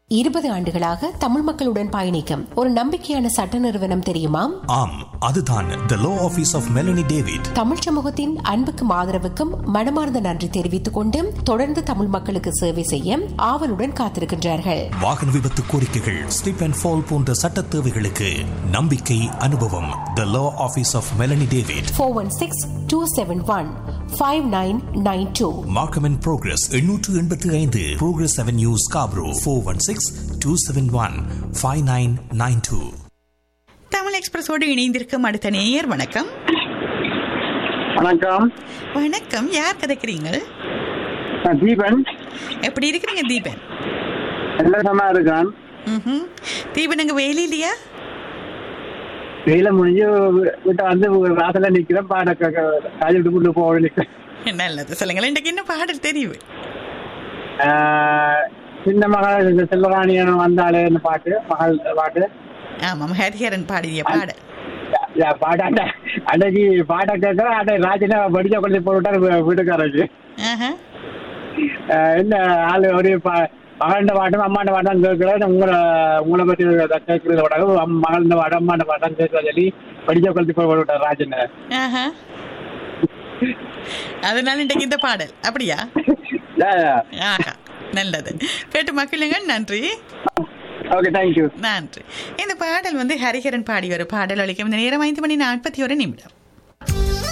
இருபது ஆண்டுகளாக தமிழ் மக்களுடன் பயணிக்கும் ஒரு நம்பிக்கையான சட்ட நிறுவனம் தெரியுமா ஆம் அதுதான் the law office of Melanie David Tamil சமூகத்தின் அன்புக்கும் ஆதரவுக்கும் மனமார்ந்த நன்றி தெரிவித்துக் கொண்டு தொடர்ந்து தமிழ் மக்களுக்கு சேவை செய்ய ஆவலுடன் காத்திருக்கின்றார்கள் வாகன விபத்து கோரிக்கைகள் ஸ்லிப் அண்ட் ஃபால் போன்ற சட்ட தேவைகளுக்கு நம்பிக்கை அனுபவம் the law office of Melanie David four one six two seven one five nine nine two Markham and Progress எண்ணூற்று எண்பத்தி ஐந்து Progress Avenue Scarborough four one six two seven one five nine nine two Tamil எக்ஸ்பிரஸோடு இணைந்திருக்கும் அடுத்த நேயர் வணக்கம் வணக்கம் வணக்கம் யார் கதைக்கிறீங்க நான் தீபன் எப்படி இருக்கிறீங்க தீபன் எல்லா இருக்கான் ம்ஹும். தீபன் அங்க வேலை இல்லையா வெயில முடிஞ்சு வீட்டை வந்து வாசல்ல நிக்கிறேன் பாட காலி விட்டு கொண்டு போக நிக்கிறேன் நல்லது சொல்லுங்களேன் இன்றைக்கு என்ன பாடல் தெரியும் ஆஹ் சின்ன மகள் இந்த செல்வராணியன் வந்தாலே இந்த பாட்டு மகள் பாட்டு ஆமாம் ஹரிஹரன் பாடிய பாடல் யா, பாட்டு அண்ட அன்னைக்கு பாட்டை கேட்கறேன் அன்னை ராஜினா படிச்ச கொண்டு போட்டுட்டாரு வீ- வீட்டுக்காரருக்கு ஆஹா. ஆஹ் என்ன ஆளு ஒரு பா- மகள்கிட்ட பாட்டும் அம்மாண்ட பாட்டம் கேட்கிறேன் உங்களை உங்களை பத்தி கேட்கறது பாட்டாங்க மகள்கிட்ட பாட்டம் அம்மாண்ட பாட்டம் கேட்கற சொல்லி படிச்ச கொண்டு போய் விட்டார் ராஜன் ஆஹா. அதனால இன்றைக்கு இந்த பாடல் அப்படியா ஆஹா நல்லது கேட்டு மக்களுங்க நன்றி ஓகே தேங்க்யூ நன்றி இந்த பாடல் வந்து ஹரிஹரன் பாடி ஒரு பாடல் அளிக்கும் இந்த நேரம் ஐந்து மணி நாற்பத்தி ஒரு நிமிடம்